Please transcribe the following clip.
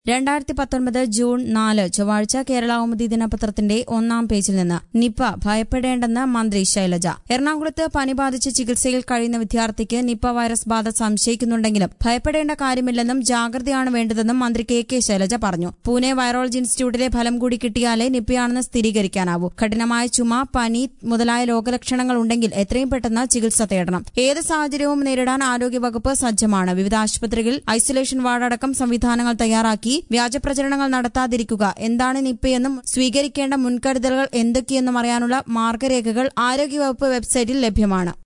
രണ്ടായിരത്തി പത്തൊൻപത് ജൂൺ നാല് ചൊവ്വാഴ്ച കേരള കൗമുദി ദിനപത്രത്തിന്റെ ഒന്നാം പേജിൽ നിന്ന് നിപ ഭയപ്പെടേണ്ടെന്ന് മന്ത്രി ശൈലജ എറണാകുളത്ത് പനി ബാധിച്ച് ചികിത്സയിൽ കഴിയുന്ന വിദ്യാർത്ഥിക്ക് നിപ വൈറസ് ബാധ സംശയിക്കുന്നുണ്ടെങ്കിലും ഭയപ്പെടേണ്ട കാര്യമില്ലെന്നും ജാഗ്രതയാണ് വേണ്ടതെന്നും മന്ത്രി കെ കെ ശൈലജ പറഞ്ഞു പൂനെ വൈറോളജി ഇൻസ്റ്റിറ്റ്യൂട്ടിലെ ഫലം കൂടി കിട്ടിയാലേ നിപയാണെന്ന് സ്ഥിരീകരിക്കാനാവൂ കഠിനമായ ചുമ പനി മുതലായ രോഗലക്ഷണങ്ങൾ ഉണ്ടെങ്കിൽ എത്രയും പെട്ടെന്ന് ചികിത്സ തേടണം ഏത് സാഹചര്യവും നേരിടാൻ ആരോഗ്യവകുപ്പ് സജ്ജമാണ് വിവിധ ആശുപത്രികളിൽ ഐസൊലേഷൻ വാർഡടക്കം സംവിധാനങ്ങൾ തയ്യാറാക്കി വ്യാജ പ്രചരണങ്ങൾ നടത്താതിരിക്കുക എന്താണ് നിപ്പയെന്നും സ്വീകരിക്കേണ്ട മുൻകരുതലുകൾ എന്തൊക്കെയെന്നും അറിയാനുള്ള മാർഗരേഖകൾ ആരോഗ്യവകുപ്പ് വെബ്സൈറ്റിൽ ലഭ്യമാണ്